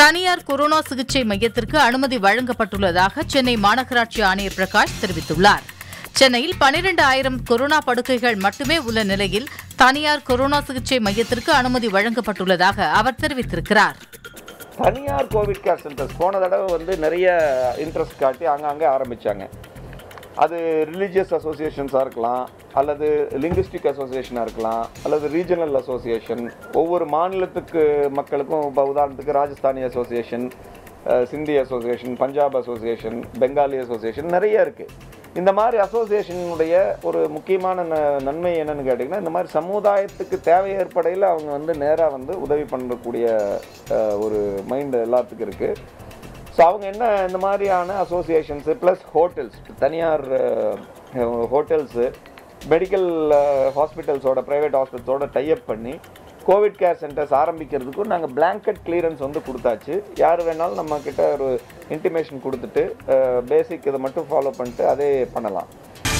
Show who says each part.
Speaker 1: தனியார் கொரோனா சிகிச்சை மையத்திற்கு அனுமதி வழங்கப்பட்டுள்ளதாக சென்னை மாநகராட்சி ஆணையர் பிரகாஷ் தெரிவித்துள்ளார் சென்னையில் பனிரெண்டு ஆயிரம் கொரோனா படுக்கைகள் மட்டுமே உள்ள நிலையில் தனியார் கொரோனா சிகிச்சை மையத்திற்கு அனுமதி வழங்கப்பட்டுள்ளதாக அவர் தெரிவித்திருக்கிறார்
Speaker 2: தனியார் கோவிட் கேர் சென்டர்ஸ் போன தடவை வந்து நிறைய இன்ட்ரெஸ்ட் காட்டி அங்கங்கே ஆரம்பித்தாங்க அது ரிலீஜியஸ் அசோசியேஷன்ஸாக இருக்கலாம் அல்லது லிங்குஸ்டிக் அசோசியேஷனாக இருக்கலாம் அல்லது ரீஜனல் அசோசியேஷன் ஒவ்வொரு மாநிலத்துக்கு மக்களுக்கும் இப்போ உதாரணத்துக்கு Rajasthani association uh, Sindhi association Punjab association Bengali association நிறைய இருக்குது இந்த மாதிரி அசோசியேஷனுடைய ஒரு முக்கியமான ந- நன்மை என்னன்னு கேட்டிங்கன்னா இந்த மாதிரி சமுதாயத்துக்கு தேவை ஏற்படையில் அவங்க வந்து நேராக வந்து உதவி பண்ணக்கூடிய அஹ், ஒரு மைண்டு எல்லாத்துக்கும் இருக்குது ஸோ அவங்க என்ன இந்த மாதிரியான அசோசியேஷன்ஸு ப்ளஸ் ஹோட்டல்ஸ் தனியார் ஹோட்டல்ஸு மெடிக்கல் ஹாஸ்பிட்டல்ஸோட ப்ரைவேட் ஹாஸ்பிட்டல்ஸோட டைப் பண்ணி கோவிட் கேர் சென்டர்ஸ் ஆரம்பிக்கிறதுக்கும் நாங்கள் blanket clearance வந்து கொடுத்தாச்சு யார் வேணாலும் நம்ம கிட்ட ஒரு இன்டிமேஷன் கொடுத்துட்டு பேசிக் இதை மட்டும் ஃபாலோ பண்ணிட்டு அதே பண்ணலாம்